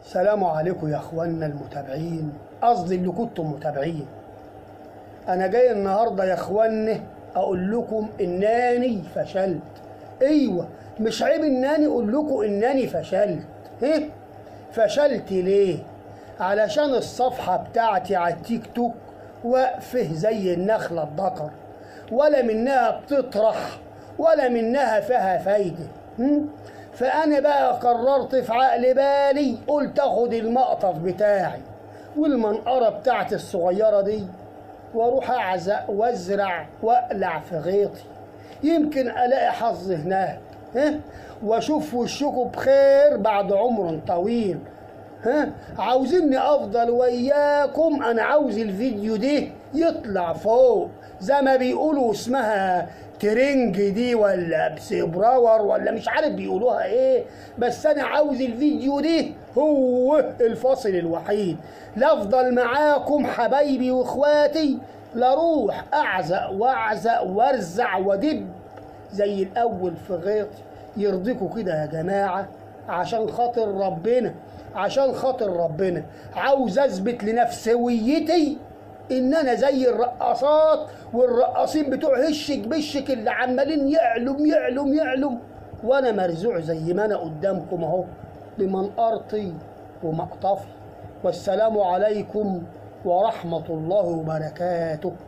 السلام عليكم يا اخوانا المتابعين قصدي اللي كنتم متابعين انا جاي النهارده يا اخوانا اقول لكم انني فشلت ايوه مش عيب انني اقول لكم انني فشلت ايه فشلت ليه علشان الصفحه بتاعتي على التيك توك واقفه زي النخله الذكر ولا منها بتطرح ولا منها فيها فايده هم؟ فانا بقى قررت في عقل بالي قلت اخد المقطف بتاعي والمنقره بتاعتي الصغيره دي واروح اعزق وازرع واقلع في غيطي يمكن الاقي حظ هناك ها واشوف وشكم بخير بعد عمر طويل ها عاوزيني افضل وياكم انا عاوز الفيديو ده يطلع فوق زي ما بيقولوا اسمها ترنج دي ولا بسبراور ولا مش عارف بيقولوها ايه بس انا عاوز الفيديو ده هو الفاصل الوحيد لا افضل معاكم حبايبي واخواتي لا اروح اعزق واعزق وارزع ودب زي الاول في غيطي يرضيكوا كده يا جماعه عشان خاطر ربنا عشان خاطر ربنا عاوز اثبت لنفسويتي ان انا زي الرقاصات والرقاصين بتوع هشك بشك اللي عمالين يعلم يعلم يعلم وانا مرزوع زي ما انا قدامكم اهو بمنقرتي ومقطفي والسلام عليكم ورحمه الله وبركاته